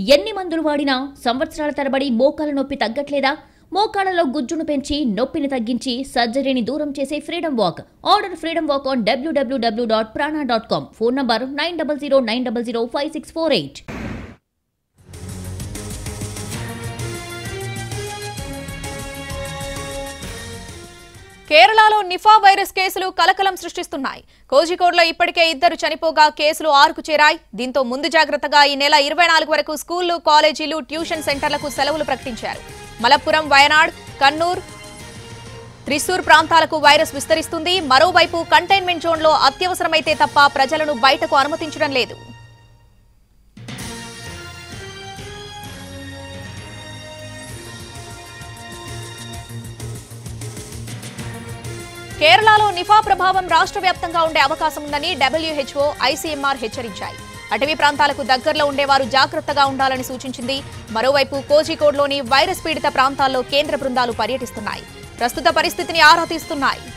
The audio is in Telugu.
ఎన్ని మందులు వాడినా సంవత్సరాల తరబడి మోకాల నొప్పి తగ్గట్లేదా మోకాళ్ళలో గుజ్జును పెంచి నొప్పిని తగ్గించి సర్జరీని దూరం చేసే freedom walk order freedom walk on డబ్ల్యూడబ్ల్యూడబ్ల్యూ dot Prana dot com phone number nine double zero nine double zero five six four eight కేరళలో నిఫా వైరస్ కేసులు కలకలం సృష్టిస్తున్నాయి కోజికోడ్లో ఇప్పటికే ఇద్దరు చనిపోగా కేసులు ఆరుకు చేరాయి దీంతో ముందు జాగ్రత్తగా ఈ నెల ఇరవై నాలుగు వరకు స్కూళ్లు కాలేజీలు ట్యూషన్ సెంటర్లకు సెలవులు ప్రకటించారు మలప్పురం వయనాడ్ కన్నూర్ త్రిశూర్ ప్రాంతాలకు వైరస్ విస్తరిస్తుంది మరోవైపు కంటైన్మెంట్ జోన్లో అత్యవసరమైతే తప్ప ప్రజలను బయటకు అనుమతించడం లేదు కేరళలో నిఫా ప్రభావం రాష్ట్ర వ్యాప్తంగా ఉండే అవకాశం ఉందని డబ్ల్యూహెచ్ఓ ఐసీఎంఆర్ హెచ్చరించాయి అటవీ ప్రాంతాలకు దగ్గరలో ఉండేవారు జాగ్రత్తగా ఉండాలని సూచించింది మరోవైపు కోజికోడ్లోని వైరస్ పీడిత ప్రాంతాల్లో కేంద్ర బృందాలు పర్యటిస్తున్నాయి ప్రస్తుత పరిస్థితిని ఆరా తీస్తున్నాయి